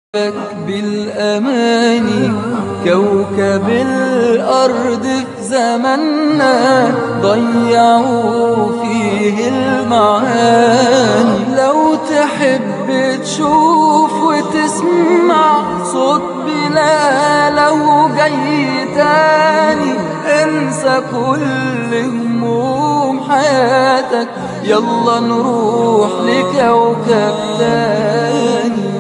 لك بالأماني كوكب الأرض في زماننا ضيعوا فيه المعاني لو تحب تشوف وتسمع صوت بلاله جاي تاني انسى كل هموم حياتك يلا نروح لكوكب تاني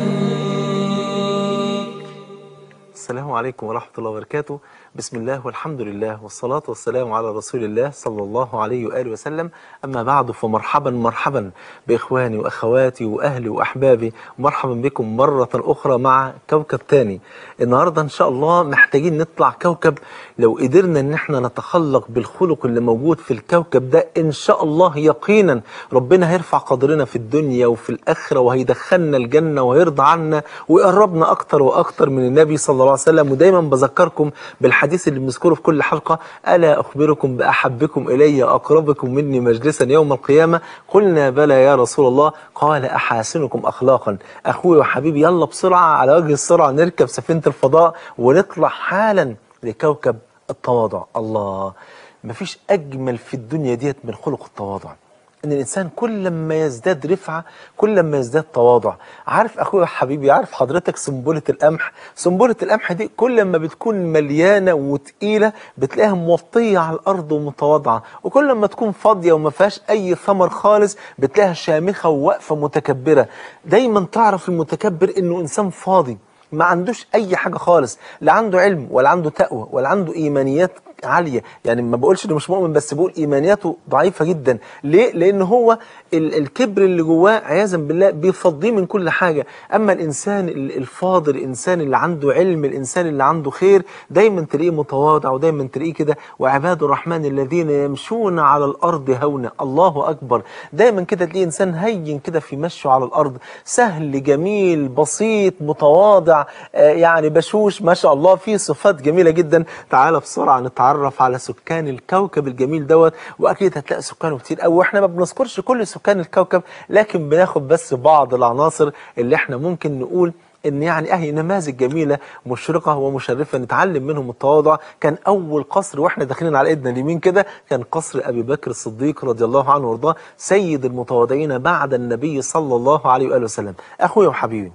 السلام عليكم ورحمة الله وبركاته بسم الله والحمد لله والصلاة والسلام على رسول الله صلى الله عليه وآله وسلم أما بعد فمرحبا مرحبا بإخواني وأخواتي وأهلي وأحبابي مرحبا بكم مرة أخرى مع كوكب تاني النهاردة إن شاء الله محتاجين نطلع كوكب لو قدرنا إن احنا نتخلق بالخلق اللي موجود في الكوكب ده إن شاء الله يقينا ربنا هيرفع قدرنا في الدنيا وفي الآخرة وهيدخلنا الجنة وهيرضى عنا ويقربنا أكتر وأكتر من النبي صلى الله عليه وسلم ودايما بذكركم بالحديث اللي بنذكره في كل حلقة ألا أخبركم بأحبكم إلي أقربكم مني مجلسا يوم القيامة قلنا بلى يا رسول الله قال أحاسنكم أخلاقا أخوي وحبيبي يلا بسرعة على وجه السرعة نركب سفينة الفضاء ونطلع حالا لكوكب التواضع الله مفيش أجمل في الدنيا ديت من خلق التواضع ان الانسان كل ما يزداد رفعه كل ما يزداد تواضع عارف اخويا حبيبي عارف حضرتك سنبله القمح سنبله القمح دي كل ما بتكون مليانه وتقيله بتلاقيها موطيه على الارض ومتواضعه وكل ما تكون فاضيه وما فيهاش اي ثمر خالص بتلاقيها شامخه وواقفه متكبره دايما تعرف المتكبر انه انسان فاضي ما عندوش اي حاجه خالص لا عنده علم ولا عنده تقوى ولا عنده ايمانيات عاليه يعني ما بقولش انه مش مؤمن بس بقول ايمانياته ضعيفه جدا ليه لان هو ال الكبر اللي جواه عياذا بالله بيفضيه من كل حاجه اما الانسان الفاضل الانسان اللي عنده علم الانسان اللي عنده خير دايما تلاقيه متواضع ودايما تلاقيه كده وعباد الرحمن الذين يمشون على الارض هونا الله اكبر دايما كده تلاقيه انسان هين كده في مشيه على الارض سهل جميل بسيط متواضع آه يعني بشوش ما شاء الله فيه صفات جميله جدا تعالى بسرعه نتعرف على سكان الكوكب الجميل دوت واكيد هتلاقي سكانه كتير قوي واحنا ما بنذكرش كل سكان الكوكب لكن بناخد بس بعض العناصر اللي احنا ممكن نقول ان يعني اهي نماذج جميله مشرقه ومشرفه نتعلم منهم التواضع كان اول قصر واحنا داخلين على ايدنا اليمين كده كان قصر ابي بكر الصديق رضي الله عنه وارضاه سيد المتواضعين بعد النبي صلى الله عليه واله وسلم اخويا وحبيبي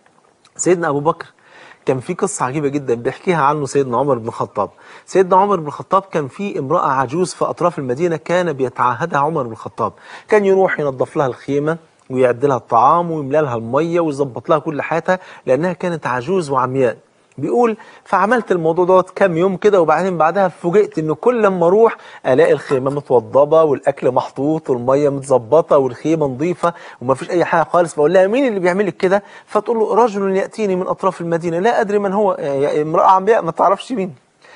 سيدنا ابو بكر كان في قصة عجيبة جدا بيحكيها عنه سيدنا عمر بن الخطاب سيدنا عمر بن الخطاب كان في امرأة عجوز في أطراف المدينة كان بيتعاهدها عمر بن الخطاب كان يروح ينظف لها الخيمة ويعد لها الطعام ويملى لها المية ويظبط لها كل حياتها لأنها كانت عجوز وعمياء بيقول فعملت الموضوع دوت كام يوم كده وبعدين بعدها فوجئت انه كل لما اروح الاقي الخيمه متوضبه والاكل محطوط والميه متظبطه والخيمه نظيفه وما فيش اي حاجه خالص بقول لها مين اللي بيعمل لك كده فتقول له رجل ياتيني من اطراف المدينه لا ادري من هو يعني امراه عمياء ما تعرفش مين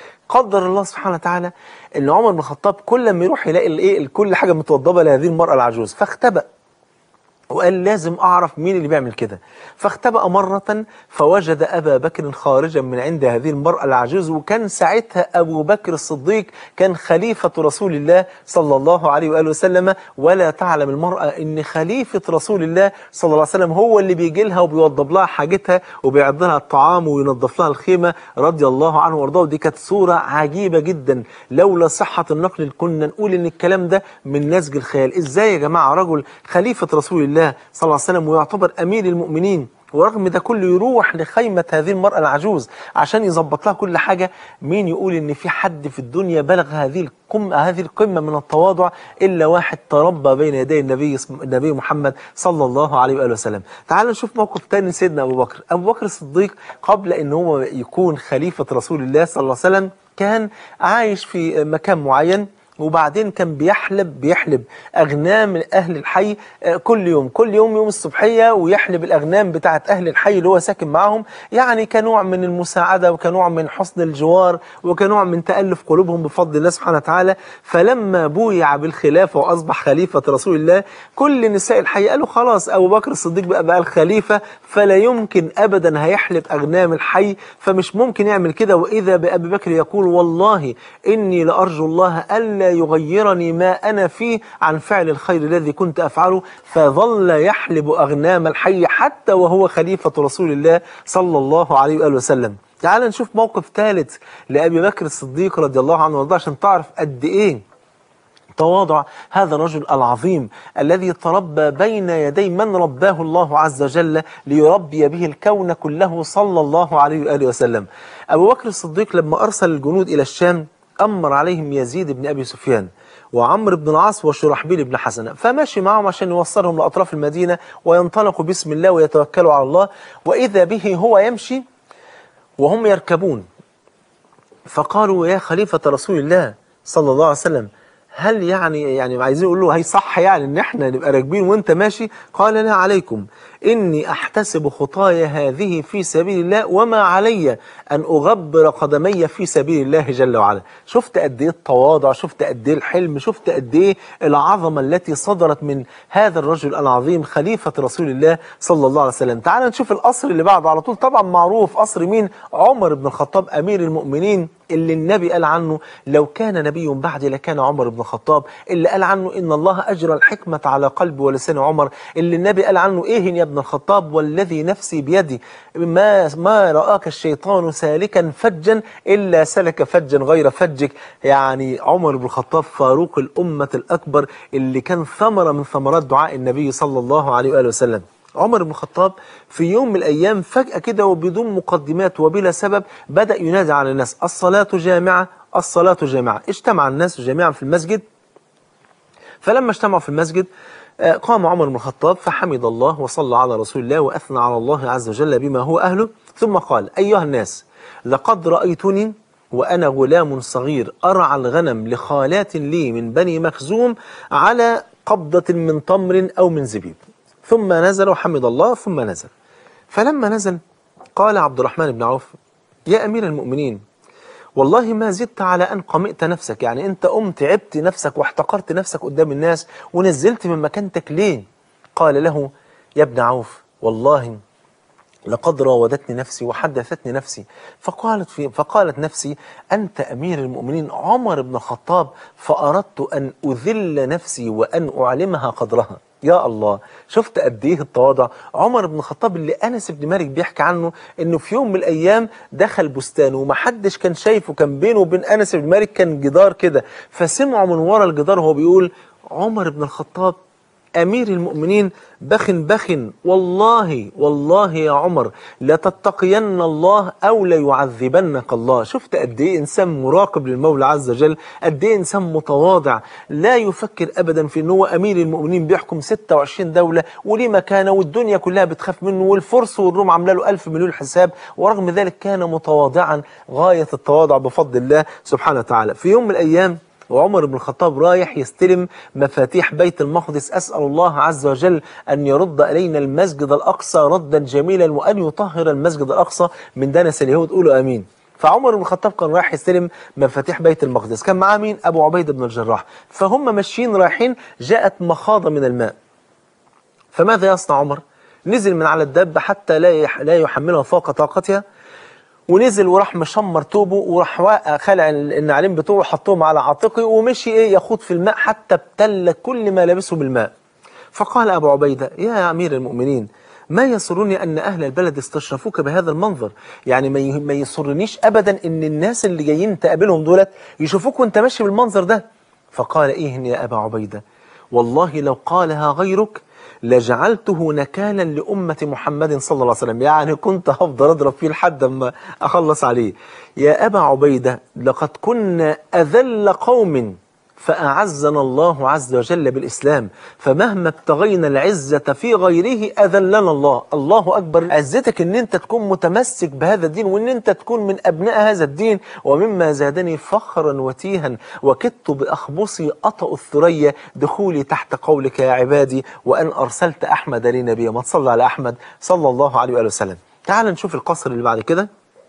قدر الله سبحانه وتعالى ان عمر بن الخطاب كل لما يروح يلاقي الايه كل حاجه متوضبه لهذه المراه العجوز فاختبأ وقال لازم أعرف مين اللي بيعمل كده فاختبأ مرة فوجد أبا بكر خارجا من عند هذه المرأة العجوز وكان ساعتها أبو بكر الصديق كان خليفة رسول الله صلى الله عليه وآله وسلم ولا تعلم المرأة أن خليفة رسول الله صلى الله عليه وسلم هو اللي بيجي لها وبيوضب لها حاجتها وبيعد لها الطعام وينظف لها الخيمة رضي الله عنه وارضاه ودي كانت صورة عجيبة جدا لولا صحة النقل كنا نقول أن الكلام ده من نسج الخيال إزاي يا جماعة رجل خليفة رسول الله الله صلى الله عليه وسلم ويعتبر أمير المؤمنين ورغم ده كله يروح لخيمة هذه المرأة العجوز عشان يظبط لها كل حاجة مين يقول ان في حد في الدنيا بلغ هذه القمة هذه القمة من التواضع إلا واحد تربى بين يدي النبي النبي محمد صلى الله عليه وآله وسلم تعال نشوف موقف تاني لسيدنا أبو بكر أبو بكر الصديق قبل ان هو يكون خليفة رسول الله صلى الله عليه وسلم كان عايش في مكان معين وبعدين كان بيحلب بيحلب أغنام أهل الحي كل يوم كل يوم يوم الصبحية ويحلب الأغنام بتاعت أهل الحي اللي هو ساكن معاهم يعني كنوع من المساعدة وكنوع من حسن الجوار وكنوع من تألف قلوبهم بفضل الله سبحانه وتعالى فلما بويع بالخلافة وأصبح خليفة رسول الله كل نساء الحي قالوا خلاص أبو بكر الصديق بقى بقى الخليفة فلا يمكن أبدا هيحلب أغنام الحي فمش ممكن يعمل كده وإذا بأبي بكر يقول والله إني لأرجو الله ألا ألا يغيرني ما أنا فيه عن فعل الخير الذي كنت أفعله فظل يحلب أغنام الحي حتى وهو خليفة رسول الله صلى الله عليه وآله وسلم تعال نشوف موقف ثالث لأبي بكر الصديق رضي الله عنه وارضاه عشان تعرف قد إيه تواضع هذا الرجل العظيم الذي تربى بين يدي من رباه الله عز وجل ليربي به الكون كله صلى الله عليه وآله وسلم أبو بكر الصديق لما أرسل الجنود إلى الشام أمر عليهم يزيد بن أبي سفيان وعمرو بن العاص وشرحبيل بن حسنة فماشي معهم عشان يوصلهم لأطراف المدينة وينطلقوا بسم الله ويتوكلوا على الله وإذا به هو يمشي وهم يركبون فقالوا يا خليفة رسول الله صلى الله عليه وسلم هل يعني يعني عايزين يقول له هي صح يعني ان احنا نبقى راكبين وانت ماشي قال لا عليكم اني احتسب خطايا هذه في سبيل الله وما علي ان اغبر قدمي في سبيل الله جل وعلا شفت قد ايه التواضع شفت قد ايه الحلم شفت قد ايه العظمه التي صدرت من هذا الرجل العظيم خليفه رسول الله صلى الله عليه وسلم تعال نشوف القصر اللي بعده على طول طبعا معروف قصر مين عمر بن الخطاب امير المؤمنين اللي النبي قال عنه لو كان نبي بعدي لكان عمر بن الخطاب اللي قال عنه إن الله أجرى الحكمة على قلب ولسان عمر اللي النبي قال عنه إيه يا ابن الخطاب والذي نفسي بيدي ما, ما رآك الشيطان سالكا فجا إلا سلك فجا غير فجك يعني عمر بن الخطاب فاروق الأمة الأكبر اللي كان ثمرة من ثمرات دعاء النبي صلى الله عليه وآله وسلم عمر بن الخطاب في يوم من الأيام فجأة كده وبدون مقدمات وبلا سبب بدأ ينادي على الناس الصلاة جامعة الصلاة جامعة اجتمع الناس جميعا في المسجد فلما اجتمعوا في المسجد قام عمر بن الخطاب فحمد الله وصلى على رسول الله وأثنى على الله عز وجل بما هو أهله ثم قال أيها الناس لقد رأيتني وأنا غلام صغير أرعى الغنم لخالات لي من بني مخزوم على قبضة من تمر أو من زبيب ثم نزل وحمد الله ثم نزل فلما نزل قال عبد الرحمن بن عوف يا أمير المؤمنين والله ما زدت على أن قمئت نفسك يعني أنت قمت تعبت نفسك واحتقرت نفسك قدام الناس ونزلت من مكانتك ليه قال له يا ابن عوف والله لقد راودتني نفسي وحدثتني نفسي فقالت في فقالت نفسي أنت أمير المؤمنين عمر بن الخطاب فأردت أن أذل نفسي وأن أعلمها قدرها يا الله شفت قد ايه التواضع عمر بن الخطاب اللي انس بن مالك بيحكي عنه انه في يوم من الايام دخل بستان ومحدش كان شايفه كان بينه وبين انس بن مالك كان جدار كده فسمعوا من ورا الجدار وهو بيقول عمر بن الخطاب أمير المؤمنين بخ بخ والله والله يا عمر لتتقين الله أو ليعذبنك الله شفت قد إيه إنسان مراقب للمولى عز وجل قد إيه إنسان متواضع لا يفكر أبدا في أنه أمير المؤمنين بيحكم 26 دولة وليه مكانه والدنيا كلها بتخاف منه والفرس والروم عامله له ألف مليون حساب ورغم ذلك كان متواضعا غاية التواضع بفضل الله سبحانه وتعالى في يوم من الأيام وعمر بن الخطاب رايح يستلم مفاتيح بيت المقدس أسأل الله عز وجل أن يرد إلينا المسجد الأقصى ردا جميلا وأن يطهر المسجد الأقصى من دنس اليهود قولوا أمين فعمر بن الخطاب كان رايح يستلم مفاتيح بيت المقدس كان معاه مين أبو عبيدة بن الجراح فهم ماشيين رايحين جاءت مخاضة من الماء فماذا يصنع عمر نزل من على الدابة حتى لا لا يحملها فوق طاقتها ونزل وراح مشمر توبه وراح خلع النعلين بتوعه وحطهم على عاتقه ومشي ايه يخوض في الماء حتى ابتل كل ما لبسه بالماء فقال ابو عبيده يا امير المؤمنين ما يسرني ان اهل البلد استشرفوك بهذا المنظر يعني ما ما يسرنيش ابدا ان الناس اللي جايين تقابلهم دولت يشوفوك وانت ماشي بالمنظر ده فقال ايه يا ابا عبيده والله لو قالها غيرك لجعلته نكالا لأمة محمد صلى الله عليه وسلم يعني كنت هفضل أضرب فيه لحد ما أخلص عليه يا أبا عبيدة لقد كنا أذل قوم فأعزنا الله عز وجل بالإسلام فمهما ابتغينا العزة في غيره أذلنا الله الله أكبر عزتك أن أنت تكون متمسك بهذا الدين وأن أنت تكون من أبناء هذا الدين ومما زادني فخرا وتيها وكدت بأخبصي أطأ الثريا دخولي تحت قولك يا عبادي وأن أرسلت أحمد لي نبيا ما تصلى على أحمد صلى الله عليه وآله وسلم تعال نشوف القصر اللي بعد كده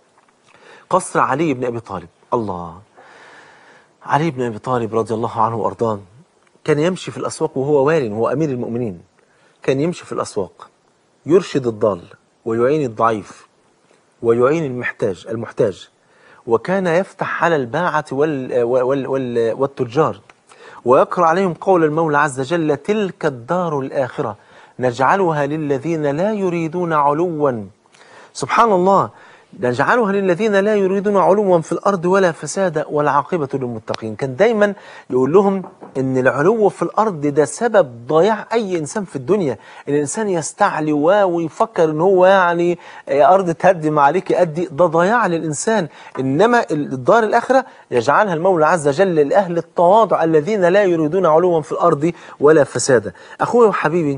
قصر علي بن أبي طالب الله علي بن أبي طالب رضي الله عنه وأرضاه كان يمشي في الأسواق وهو وال وهو أمير المؤمنين كان يمشي في الأسواق يرشد الضال ويعين الضعيف ويعين المحتاج المحتاج وكان يفتح على الباعة وال وال وال والتجار ويقرأ عليهم قول المولى عز وجل تلك الدار الآخرة نجعلها للذين لا يريدون علوا سبحان الله نجعلها للذين لا يريدون علوا في الأرض ولا فسادا والعاقبة للمتقين كان دايما يقول لهم ان العلو في الأرض ده سبب ضياع أي إنسان في الدنيا الإنسان يستعلي و- ويفكر ان هو يعني آه، أرض تهدم عليك أدي ده ضياع للإنسان إنما الدار الآخرة يجعلها المولى عز وجل لأهل التواضع الذين لا يريدون علوا في الأرض ولا فسادا أخوي وحبيبي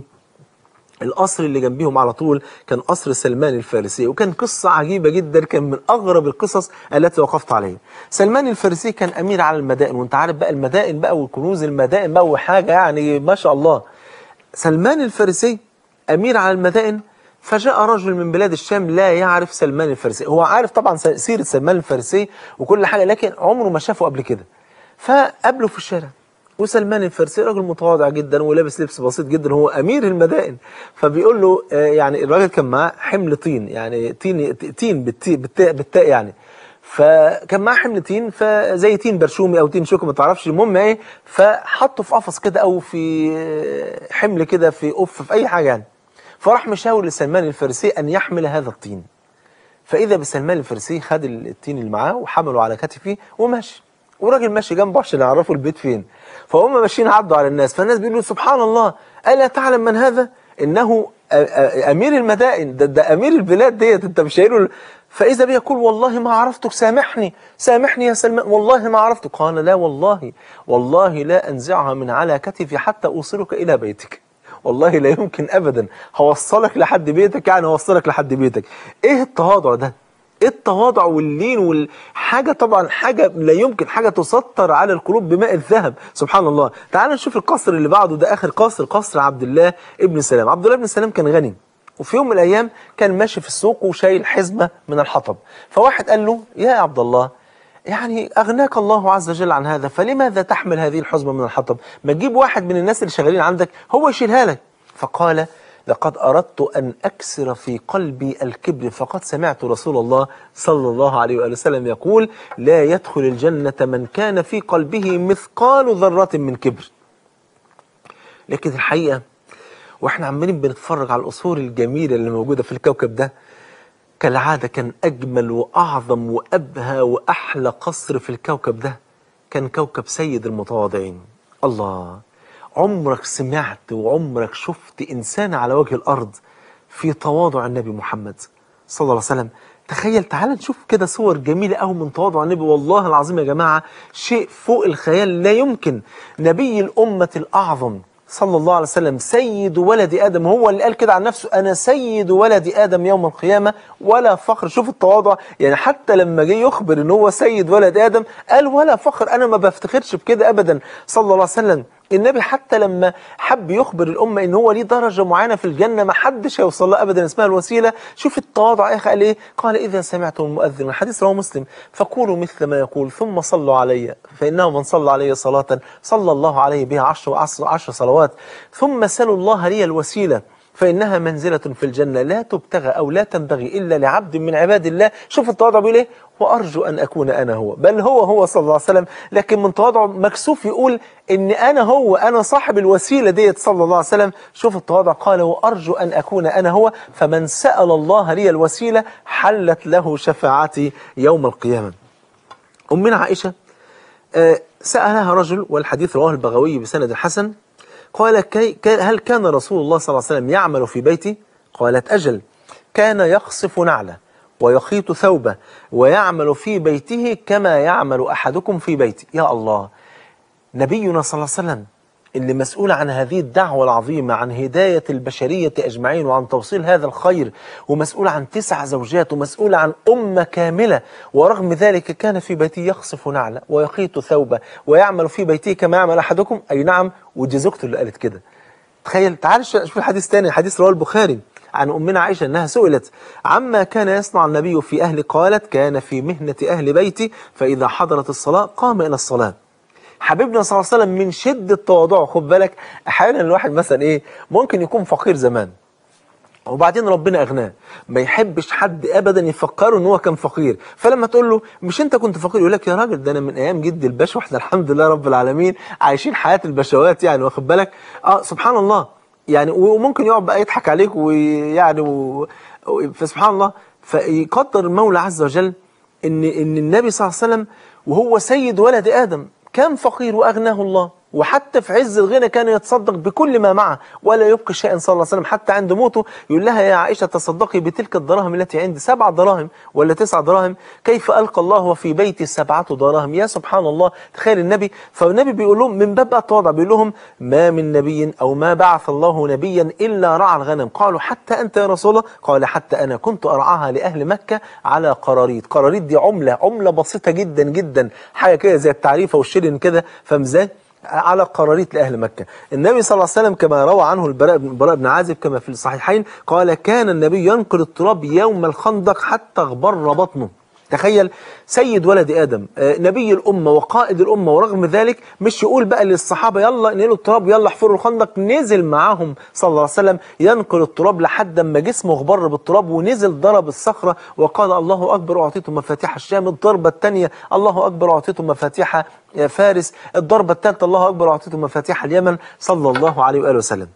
القصر اللي جنبيهم على طول كان قصر سلمان الفارسي وكان قصة عجيبة جدا كان من أغرب القصص التي وقفت عليها سلمان الفارسي كان أمير على المدائن وانت عارف بقى المدائن بقى والكنوز المدائن بقى وحاجة يعني ما شاء الله سلمان الفارسي أمير على المدائن فجاء رجل من بلاد الشام لا يعرف سلمان الفارسي هو عارف طبعا سيرة سلمان الفارسي وكل حاجة لكن عمره ما شافه قبل كده فقابله في الشارع وسلمان الفارسي راجل متواضع جدا ولابس لبس بسيط جدا هو امير المدائن فبيقول له آه، يعني الراجل كان معاه حمل طين يعني طين تين بالتاء بالتاء بالتاء يعني فكان معاه حمل تين فزي تين برشومي او تين شوكه ما تعرفش المهم ايه فحطه في قفص كده او في آه، حمل كده في قف في اي حاجه يعني فراح مشاور لسلمان الفارسي ان يحمل هذا الطين فاذا بسلمان الفارسي خد التين اللي معاه وحمله على كتفه وماشي وراجل ماشي جنبه عشان يعرفوا البيت فين فهم ماشيين عدوا على الناس فالناس بيقولوا سبحان الله الا تعلم من هذا انه أ- أ- امير المدائن ده, ده امير البلاد ديت انت مش قايله فاذا بي يقول والله ما عرفتك سامحني سامحني يا سلمان والله ما عرفتك قال لا والله والله لا انزعها من على كتفي حتى اوصلك الى بيتك والله لا يمكن ابدا هوصلك لحد بيتك يعني هوصلك لحد بيتك ايه التواضع ده ايه التواضع واللين والحاجه طبعا حاجه لا يمكن حاجه تسطر على القلوب بماء الذهب سبحان الله تعال نشوف القصر اللي بعده ده اخر قصر قصر عبد الله ابن سلام عبد الله ابن سلام كان غني وفي يوم من الايام كان ماشي في السوق وشايل حزمه من الحطب فواحد قال له يا عبد الله يعني أغناك الله عز وجل عن هذا فلماذا تحمل هذه الحزمة من الحطب ما تجيب واحد من الناس اللي شغالين عندك هو يشيلها لك فقال لقد أردت أن أكسر في قلبي الكبر فقد سمعت رسول الله صلى الله عليه وآله وسلم يقول لا يدخل الجنة من كان في قلبه مثقال ذرة من كبر لكن الحقيقة واحنا عمالين بنتفرج على القصور الجميلة اللي موجودة في الكوكب ده كالعادة كان أجمل وأعظم وأبهى وأحلى قصر في الكوكب ده كان كوكب سيد المتواضعين الله عمرك سمعت وعمرك شفت إنسان على وجه الأرض في تواضع النبي محمد صلى الله عليه وسلم تخيل تعال نشوف كده صور جميلة أوي من تواضع النبي والله العظيم يا جماعة شيء فوق الخيال لا يمكن نبي الأمة الأعظم صلى الله عليه وسلم سيد ولد آدم هو اللي قال كده عن نفسه أنا سيد ولد آدم يوم القيامة ولا فخر شوف التواضع يعني حتى لما جه يخبر ان هو سيد ولد آدم قال ولا فخر أنا ما بفتخرش بكده أبدا صلى الله عليه وسلم النبي حتى لما حب يخبر الأمة إن هو ليه درجة معينة في الجنة ما حدش هيوصل لها أبدا اسمها الوسيلة شوف التواضع يا أخي قال إيه قال إذا سمعتم المؤذن الحديث رواه مسلم فقولوا مثل ما يقول ثم صلوا علي فإنه من صلى علي صلاة صلى الله عليه بها عشر, عشر, عشر صلوات ثم سلوا الله لي الوسيلة فإنها منزلة في الجنة لا تبتغى أو لا تنبغي إلا لعبد من عباد الله شوف التواضع بيقول إيه وأرجو أن أكون أنا هو بل هو هو صلى الله عليه وسلم لكن من تواضعه مكسوف يقول إن أنا هو أنا صاحب الوسيلة ديت صلى الله عليه وسلم شوف التواضع قال وأرجو أن أكون أنا هو فمن سأل الله لي الوسيلة حلت له شفاعتي يوم القيامة أمنا عائشة آه، سألها رجل والحديث رواه البغوي بسند حسن قال كي كي- هل كان رسول الله صلى الله عليه وسلم يعمل في بيتي قالت أجل كان يخصف نعله ويخيط ثوبه ويعمل في بيته كما يعمل أحدكم في بيتي يا الله نبينا صلى الله عليه وسلم اللي مسؤول عن هذه الدعوة العظيمة عن هداية البشرية أجمعين وعن توصيل هذا الخير ومسؤول عن تسع زوجات ومسؤول عن أمة كاملة ورغم ذلك كان في بيته يخصف نعلة ويخيط ثوبه ويعمل في بيته كما يعمل أحدكم أي نعم ودي زوجته اللي قالت كده تخيل تعال شوف الحديث تاني حديث رواه البخاري عن أمنا عائشة أنها سئلت عما كان يصنع النبي في أهل قالت كان في مهنة أهل بيتي فإذا حضرت الصلاة قام إلى الصلاة حبيبنا صلى الله عليه وسلم من شدة تواضعه خد بالك أحيانا الواحد مثلا إيه ممكن يكون فقير زمان وبعدين ربنا اغناه ما يحبش حد ابدا يفكره ان هو كان فقير فلما تقول له مش انت كنت فقير يقول لك يا راجل ده انا من ايام جدي الباشا واحنا الحمد لله رب العالمين عايشين حياه البشوات يعني واخد بالك اه سبحان الله يعني وممكن يقعد بقى يضحك عليك ويعني و... و- فسبحان الله فيقدر المولى عز وجل ان ان النبي صلى الله عليه وسلم وهو سيد ولد ادم كان فقير واغناه الله وحتى في عز الغنى كان يتصدق بكل ما معه ولا يبقي شيئا صلى الله عليه وسلم حتى عند موته يقول لها يا عائشة تصدقي بتلك الدراهم التي عندي سبع دراهم ولا تسع دراهم كيف ألقى الله وفي بيتي سبعة دراهم يا سبحان الله تخيل النبي فالنبي بيقول لهم من باب التواضع بيقول لهم ما من نبي أو ما بعث الله نبيا إلا رعى الغنم قالوا حتى أنت يا رسول الله قال حتى أنا كنت أرعاها لأهل مكة على قراريط قراريط دي عملة عملة بسيطة جدا جدا حاجة كده زي التعريفة والشيلن كده فمزاج على قراريط لأهل مكة النبي صلى الله عليه وسلم كما روى عنه البراء بن البراء بن عازب كما في الصحيحين قال كان النبي ينقل التراب يوم الخندق حتى اغبر بطنه تخيل سيد ولد آدم آه، نبي الأمة وقائد الأمة ورغم ذلك مش يقول بقى للصحابة يلا نقلوا التراب يلا احفروا الخندق نزل معاهم صلى الله عليه وسلم ينقل التراب لحد ما جسمه اغبر بالتراب ونزل ضرب الصخرة وقال الله أكبر أعطيته مفاتيح الشام الضربة الثانية الله أكبر أعطيته مفاتيح آه، فارس الضربة الثالثة الله أكبر أعطيته مفاتيح اليمن صلى الله عليه وآله وسلم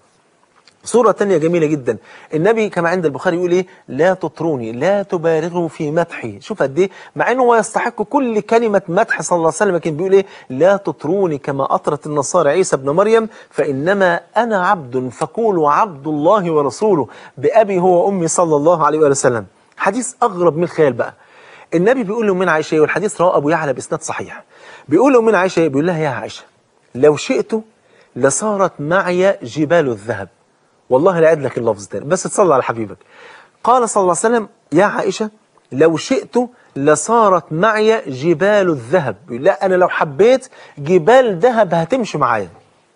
صورة تانية جميلة جدا النبي كما عند البخاري يقول ايه لا تطروني لا تبالغوا في مدحي شوف قد ايه مع انه هو يستحق كل كلمة مدح صلى الله عليه وسلم لكن بيقول ايه لا تطروني كما اطرت النصارى عيسى ابن مريم فانما انا عبد فقولوا عبد الله ورسوله بابي هو وامي صلى الله عليه وآله وسلم حديث اغرب من الخيال بقى النبي بيقول له من عائشة والحديث رواه ابو يعلى باسناد صحيح بيقول له من عائشة بيقول لها يا عائشة لو شئت لصارت معي جبال الذهب والله لا أعد لك اللفظ تاني بس تصلى على حبيبك قال صلى الله عليه وسلم يا عائشة لو شئت لصارت معي جبال الذهب لا أنا لو حبيت جبال ذهب هتمشي معايا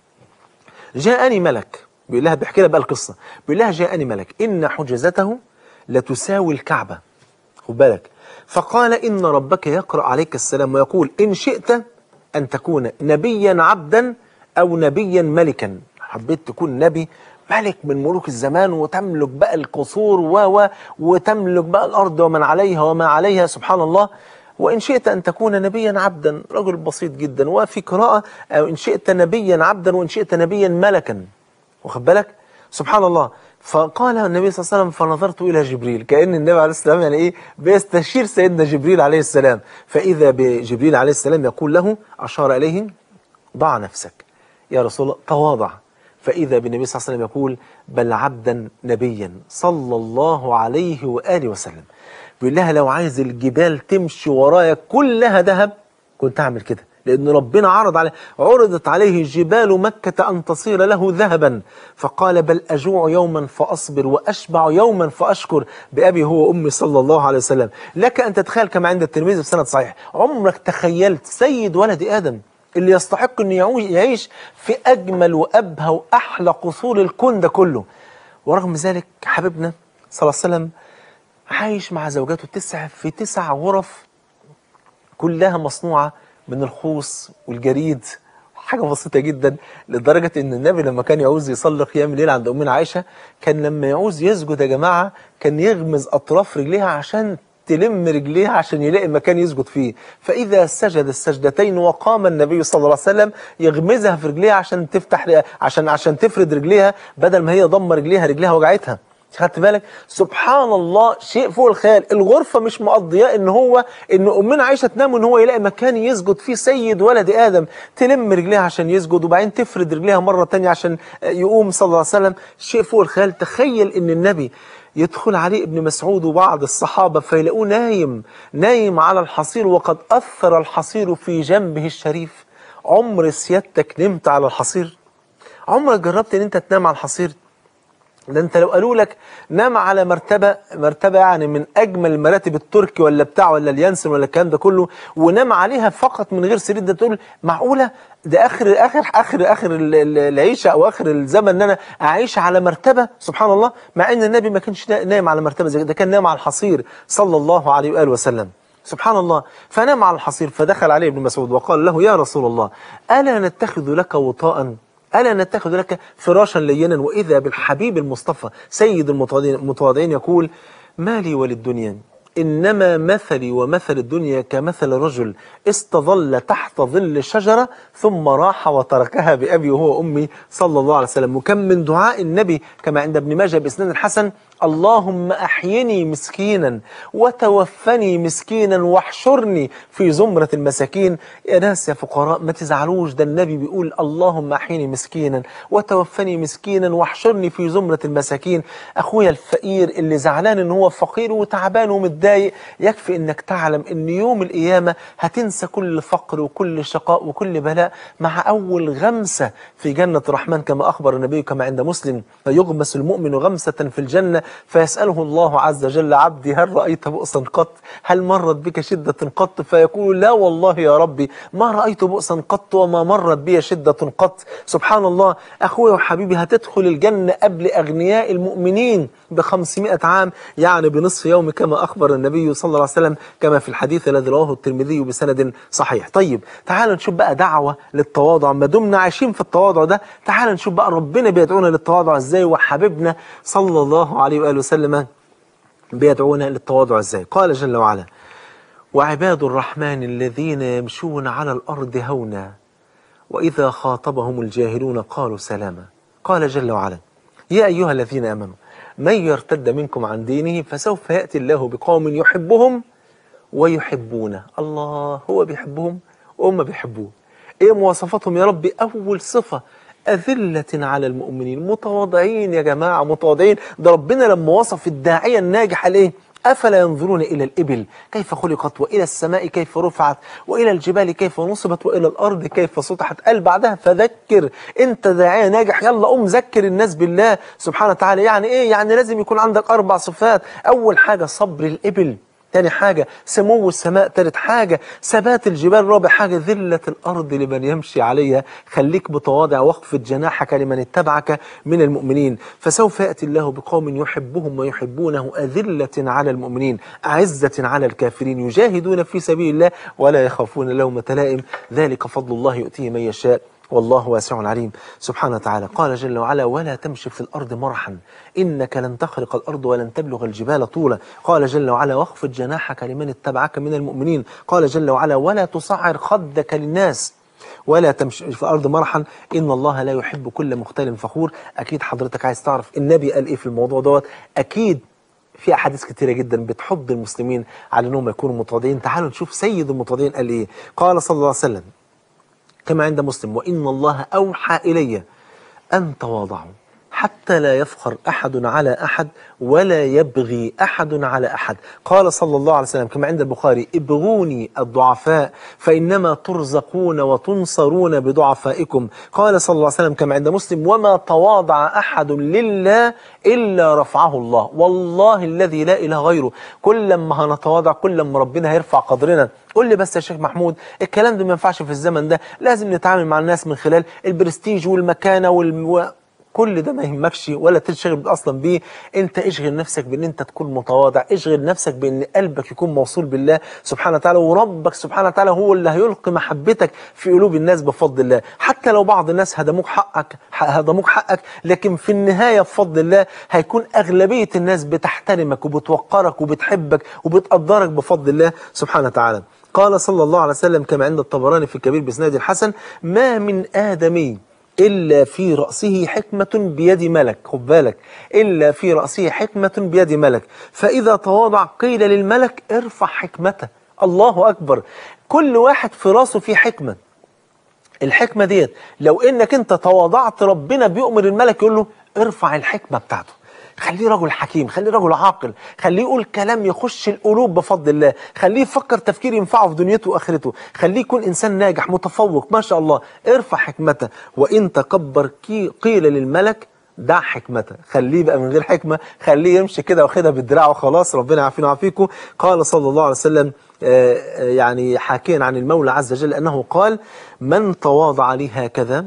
جاءني ملك بيقول لها بيحكي لها بقى القصة بيقول لها جاءني ملك إن حجزته لتساوي الكعبة خد بالك فقال إن ربك يقرأ عليك السلام ويقول إن شئت أن تكون نبيا عبدا أو نبيا ملكا حبيت تكون نبي ملك من ملوك الزمان وتملك بقى القصور و و وتملك بقى الأرض ومن عليها وما عليها سبحان الله وإن شئت أن تكون نبيا عبدا رجل بسيط جدا وفي قراءة أو إن شئت نبيا عبدا وإن شئت نبيا ملكا واخد بالك سبحان الله فقال النبي صلى الله عليه وسلم فنظرت إلى جبريل كأن النبي عليه السلام يعني إيه بيستشير سيدنا جبريل عليه السلام فإذا بجبريل عليه السلام يقول له أشار إليه ضع نفسك يا رسول الله تواضع فإذا بالنبي صلى الله عليه وسلم يقول بل عبدا نبيا صلى الله عليه وآله وسلم بيقول لها لو عايز الجبال تمشي ورايا كلها ذهب كنت أعمل كده لأن ربنا عرض عليه عرضت عليه جبال مكة أن تصير له ذهبا فقال بل أجوع يوما فأصبر وأشبع يوما فأشكر بأبي هو وأمي صلى الله عليه وسلم لك أن تتخيل كما عند الترمذي في سند صحيح عمرك تخيلت سيد ولد آدم اللي يستحق أن يعيش في أجمل وأبهى وأحلى قصور الكون ده كله ورغم ذلك حبيبنا صلى الله عليه وسلم عايش مع زوجاته تسع في تسع غرف كلها مصنوعة من الخوص والجريد حاجة بسيطة جدا لدرجة ان النبي لما كان يعوز يصلي قيام الليل عند امنا عائشة كان لما يعوز يسجد يا جماعة كان يغمز اطراف رجليها عشان تلم رجليها عشان يلاقي مكان يسجد فيه فإذا سجد السجدتين وقام النبي صلى الله عليه وسلم يغمزها في رجليها عشان تفتح عشان عشان تفرد رجليها بدل ما هي ضم رجليها رجليها وجعتها خدت بالك سبحان الله شيء فوق الخيال الغرفة مش مقضياه ان هو ان امنا عائشة تنام ان هو يلاقي مكان يسجد فيه سيد ولد ادم تلم رجليها عشان يسجد وبعدين تفرد رجليها مرة تانية عشان يقوم صلى الله عليه وسلم شيء فوق الخيال تخيل ان النبي يدخل عليه ابن مسعود وبعض الصحابة فيلاقوه نايم نايم على الحصير وقد أثر الحصير في جنبه الشريف عمر سيادتك نمت على الحصير عمرك جربت ان انت تنام على الحصير ده انت لو قالوا لك نام على مرتبة مرتبة يعني من اجمل مراتب التركي ولا بتاع ولا اليانسن ولا الكلام ده كله ونام عليها فقط من غير سرير ده تقول معقولة ده اخر اخر اخر اخر العيشه او اخر الزمن ان انا اعيش على مرتبه سبحان الله مع ان النبي ما كانش نايم على مرتبه زي ده كان نايم على الحصير صلى الله عليه واله وسلم سبحان الله فنام على الحصير فدخل عليه ابن مسعود وقال له يا رسول الله الا نتخذ لك وطاء ألا نتخذ لك فراشا لينا وإذا بالحبيب المصطفى سيد المتواضعين المتواضعين يقول ما لي وللدنيا إنما مثلي ومثل الدنيا كمثل رجل استظل تحت ظل شجرة ثم راح وتركها بأبي وهو أمي صلى الله عليه وسلم وكم من دعاء النبي كما عند ابن ماجه بإسناد الحسن اللهم أحيني مسكينا وتوفني مسكينا واحشرني في زمرة المساكين يا ناس يا فقراء ما تزعلوش ده النبي بيقول اللهم أحيني مسكينا وتوفني مسكينا واحشرني في زمرة المساكين أخويا الفقير اللي زعلان إن هو فقير وتعبان ومتضايق يكفي إنك تعلم إن يوم القيامة هتنسى كل فقر وكل شقاء وكل بلاء مع أول غمسة في جنة الرحمن كما أخبر النبي كما عند مسلم فيغمس المؤمن غمسة في الجنة فيسأله الله عز وجل عبدي هل رأيت بؤسا قط هل مرت بك شدة قط فيقول لا والله يا ربي ما رأيت بؤسا قط وما مرت بي شدة قط سبحان الله أخوي وحبيبي هتدخل الجنة قبل أغنياء المؤمنين بخمسمائة عام يعني بنصف يوم كما أخبر النبي صلى الله عليه وسلم كما في الحديث الذي رواه الترمذي بسند صحيح طيب تعال نشوف بقى دعوة للتواضع ما دمنا عايشين في التواضع ده تعال نشوف بقى ربنا بيدعونا للتواضع ازاي وحبيبنا صلى الله عليه وآله وسلم بيدعونا للتواضع ازاي قال جل وعلا وعباد الرحمن الذين يمشون على الأرض هونا وإذا خاطبهم الجاهلون قالوا سلاما قال جل وعلا يا أيها الذين آمنوا من يرتد منكم عن دينه فسوف يأتي الله بقوم يحبهم ويحبونه الله هو بيحبهم وهم بيحبوه ايه مواصفاتهم يا ربي اول صفة أذلة على المؤمنين متواضعين يا جماعة متواضعين ده ربنا لما وصف الداعية الناجح قال ايه أفلا ينظرون إلى الإبل كيف خلقت وإلى السماء كيف رفعت وإلى الجبال كيف نصبت وإلى الأرض كيف سطحت قال بعدها فذكر أنت داعية ناجح يلا قوم ذكر الناس بالله سبحانه وتعالى يعني إيه يعني لازم يكون عندك أربع صفات أول حاجة صبر الإبل تاني حاجة سمو السماء تالت حاجة ثبات الجبال رابع حاجة ذلة الأرض لمن يمشي عليها خليك متواضع واخفض جناحك لمن اتبعك من المؤمنين فسوف يأتي الله بقوم يحبهم ويحبونه أذلة على المؤمنين أعزة على الكافرين يجاهدون في سبيل الله ولا يخافون لومة لائم ذلك فضل الله يؤتيه من يشاء والله واسع عليم سبحانه وتعالى قال جل وعلا ولا تمشي في الأرض مرحا إنك لن تخرق الأرض ولن تبلغ الجبال طولا قال جل وعلا واخفض جناحك لمن اتبعك من المؤمنين قال جل وعلا ولا تصعر خدك للناس ولا تمشي في الأرض مرحا إن الله لا يحب كل مختال فخور أكيد حضرتك عايز تعرف النبي قال إيه في الموضوع دوت أكيد في أحاديث كتيرة جدا بتحض المسلمين على أنهم يكونوا متواضعين تعالوا نشوف سيد المتواضعين قال إيه قال صلى الله عليه وسلم كما عند مسلم وإن الله أوحى إلي أن تواضعوا حتى لا يفخر أحد على أحد ولا يبغي أحد على أحد قال صلى الله عليه وسلم كما عند البخاري ابغوني الضعفاء فإنما ترزقون وتنصرون بضعفائكم قال صلى الله عليه وسلم كما عند مسلم وما تواضع أحد لله إلا رفعه الله والله الذي لا إله غيره كل ما هنتواضع كل ما ربنا هيرفع قدرنا قول لي بس يا شيخ محمود الكلام ده ما ينفعش في الزمن ده لازم نتعامل مع الناس من خلال البرستيج والمكانة والم... كل ده ما يهمكش ولا تشغل اصلا بيه انت اشغل نفسك بان انت تكون متواضع اشغل نفسك بان قلبك يكون موصول بالله سبحانه وتعالى وربك سبحانه وتعالى هو اللي هيلقي محبتك في قلوب الناس بفضل الله حتى لو بعض الناس هدموك حقك هدموك حقك لكن في النهايه بفضل الله هيكون اغلبيه الناس بتحترمك وبتوقرك وبتحبك وبتقدرك بفضل الله سبحانه وتعالى قال صلى الله عليه وسلم كما عند الطبراني في الكبير بسناد الحسن ما من آدمي إلا في رأسه حكمة بيد ملك خد بالك إلا في رأسه حكمة بيد ملك فإذا تواضع قيل للملك ارفع حكمته الله أكبر كل واحد في راسه فيه حكمة الحكمة ديت لو إنك أنت تواضعت ربنا بيؤمر الملك يقول له ارفع الحكمة بتاعته خليه رجل حكيم خليه رجل عاقل خليه يقول كلام يخش القلوب بفضل الله خليه يفكر تفكير ينفعه في دنيته واخرته خليه يكون انسان ناجح متفوق ما شاء الله ارفع حكمته وان تكبر قيل للملك دع حكمته خليه بقى من غير حكمة خليه يمشي كده واخدها بالدراع وخلاص ربنا يعافينا ويعافيكم قال صلى الله عليه وسلم يعني حاكيا عن المولى عز وجل أنه قال من تواضع لي هكذا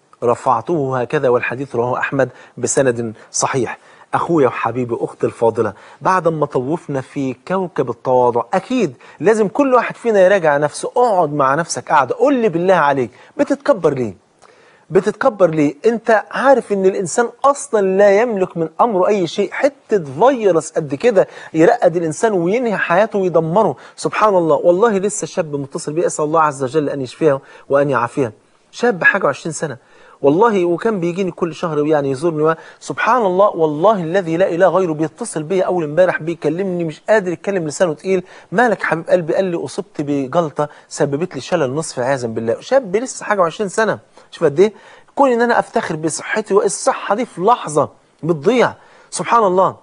رفعته هكذا والحديث رواه أحمد بسند صحيح أخويا وحبيبي أختي الفاضلة بعد ما طوفنا في كوكب التواضع أكيد لازم كل واحد فينا يراجع نفسه اقعد مع نفسك قاعدة قول لي بالله عليك بتتكبر ليه بتتكبر ليه انت عارف ان الانسان اصلا لا يملك من امره اي شيء حته فيروس قد كده يرقد الانسان وينهي حياته ويدمره سبحان الله والله لسه شاب متصل بي اسال الله عز وجل ان يشفيها وان يعافيها شاب حاجه 20 سنه والله وكان بيجيني كل شهر يعني يزورني سبحان الله والله الذي لا اله غيره بيتصل بيا اول امبارح بيكلمني مش قادر يتكلم لسانه تقيل مالك حبيب قلبي قال لي اصبت بجلطه سببت لي شلل نصف عياذا بالله شاب لسه حاجه 20 سنه شوف قد ايه كون ان انا افتخر بصحتي والصحه دي في لحظه بتضيع سبحان الله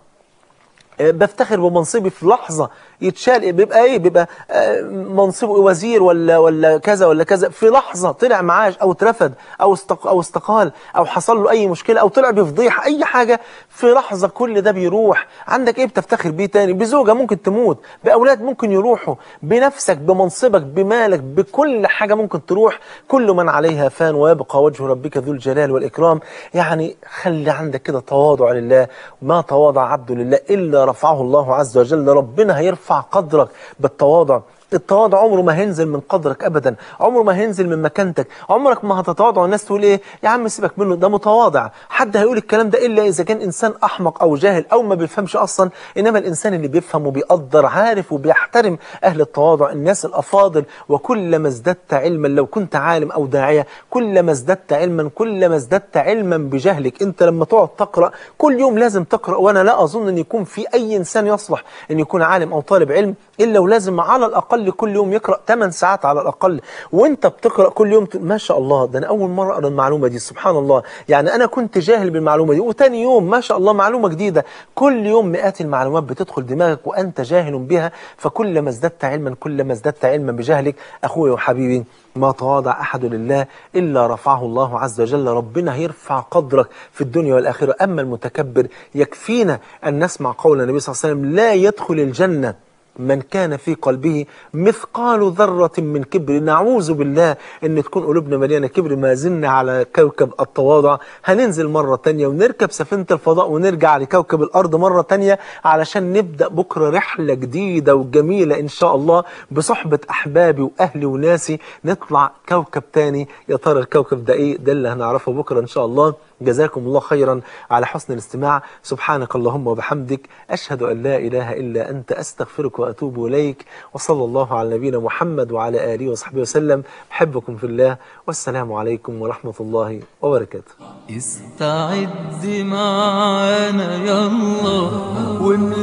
آه، بفتخر بمنصبي في لحظة يتشال بيبقى ايه بيبقى آه، منصبه وزير ولا ولا كذا ولا كذا في لحظة طلع معاش او اترفد او استق او استقال او حصل له اي مشكلة او طلع بفضيحة اي حاجة في لحظة كل ده بيروح عندك ايه بتفتخر بيه تاني بزوجة ممكن تموت باولاد ممكن يروحوا بنفسك بمنصبك بمالك بكل حاجة ممكن تروح كل من عليها فان ويبقى وجه ربك ذو الجلال والإكرام يعني خلي عندك كده تواضع لله ما تواضع عبد لله إلا رفعه الله عز وجل ربنا هيرفع قدرك بالتواضع التواضع عمره ما هينزل من قدرك ابدا عمره ما هينزل من مكانتك عمرك ما هتتواضع والناس تقول ايه يا عم سيبك منه ده متواضع حد هيقول الكلام ده الا اذا كان انسان احمق او جاهل او ما بيفهمش اصلا انما الانسان اللي بيفهم وبيقدر عارف وبيحترم اهل التواضع الناس الافاضل وكلما ازددت علما لو كنت عالم او داعيه كلما ازددت علما كلما ازددت علما بجهلك انت لما تقعد تقرا كل يوم لازم تقرا وانا لا اظن ان يكون في اي انسان يصلح ان يكون عالم او طالب علم الا ولازم على الاقل كل يوم يقرا 8 ساعات على الاقل وانت بتقرا كل يوم تقول ما شاء الله ده انا اول مره اقرا المعلومه دي سبحان الله يعني انا كنت جاهل بالمعلومه دي وتاني يوم ما شاء الله معلومه جديده كل يوم مئات المعلومات بتدخل دماغك وانت جاهل بها فكلما ازددت علما كلما ازددت علما بجهلك اخوي وحبيبي ما تواضع احد لله الا رفعه الله عز وجل ربنا هيرفع قدرك في الدنيا والاخره اما المتكبر يكفينا ان نسمع قول النبي صلى الله عليه وسلم لا يدخل الجنه من كان في قلبه مثقال ذرة من كبر نعوذ بالله ان تكون قلوبنا مليانة كبر ما زلنا على كوكب التواضع هننزل مرة تانية ونركب سفينة الفضاء ونرجع لكوكب الأرض مرة تانية علشان نبدأ بكرة رحلة جديدة وجميلة إن شاء الله بصحبة أحبابي وأهلي وناسي نطلع كوكب تاني يا ترى الكوكب ده إيه ده اللي هنعرفه بكرة إن شاء الله جزاكم الله خيرا على حسن الاستماع سبحانك اللهم وبحمدك أشهد أن لا إله إلا أنت أستغفرك وأتوب إليك وصلى الله على نبينا محمد وعلى آله وصحبه وسلم أحبكم في الله والسلام عليكم ورحمة الله وبركاته استعد معانا يلا واملى